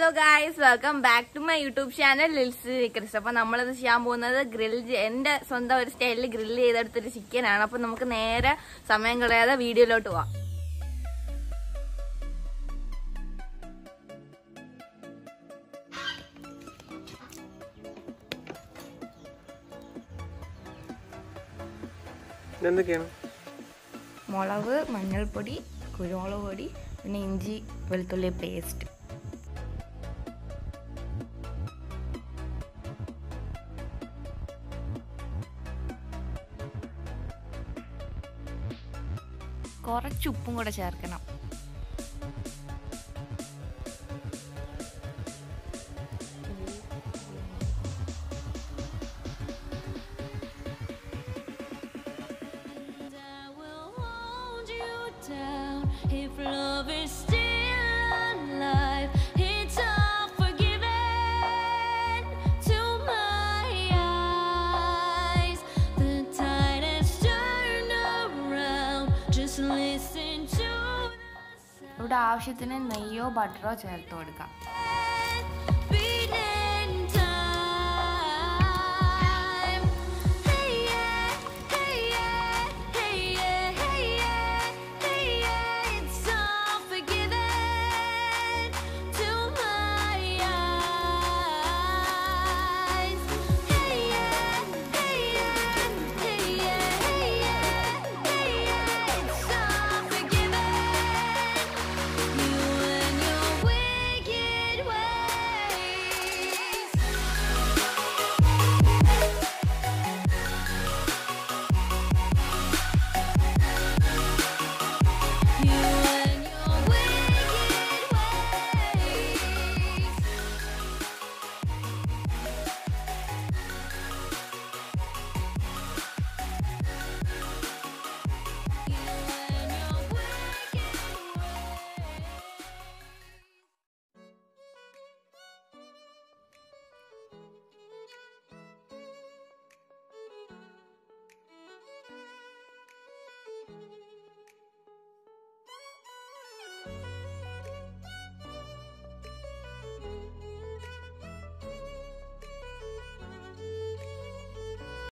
Guys welcome back to my YouTube channel ലിൽസ് ക്രിസ് അപ്പൊ നമ്മളിത് ചെയ്യാൻ പോകുന്നത് ഗ്രിൽ എന്റെ സ്വന്തം ഒരു സ്റ്റൈലിൽ ഗ്രിൽ ചെയ്തെടുത്തൊരു ചിക്കൻ ആണ് അപ്പൊ നമുക്ക് നേരെ സമയം കളയാതെ വീഡിയോയിലോട്ട് പോവാം ഇതെന്തൊക്കെയാണ് മുളക് മഞ്ഞൾപ്പൊടി കുരുമുളക് പൊടി പിന്നെ ഇഞ്ചി വെളുത്തുള്ളി പേസ്റ്റ് കുറച്ച് ഉപ്പും കൂടെ ചേർക്കണം I will hold you down if love is still alive. It's all forgiven to my eyes. The tide has turned around. Just listen to the sound. ഇവിടെ ആവശ്യത്തിന് നെയ്യോ ബട്ടറോ ചേർത്ത് കൊടുക്കാം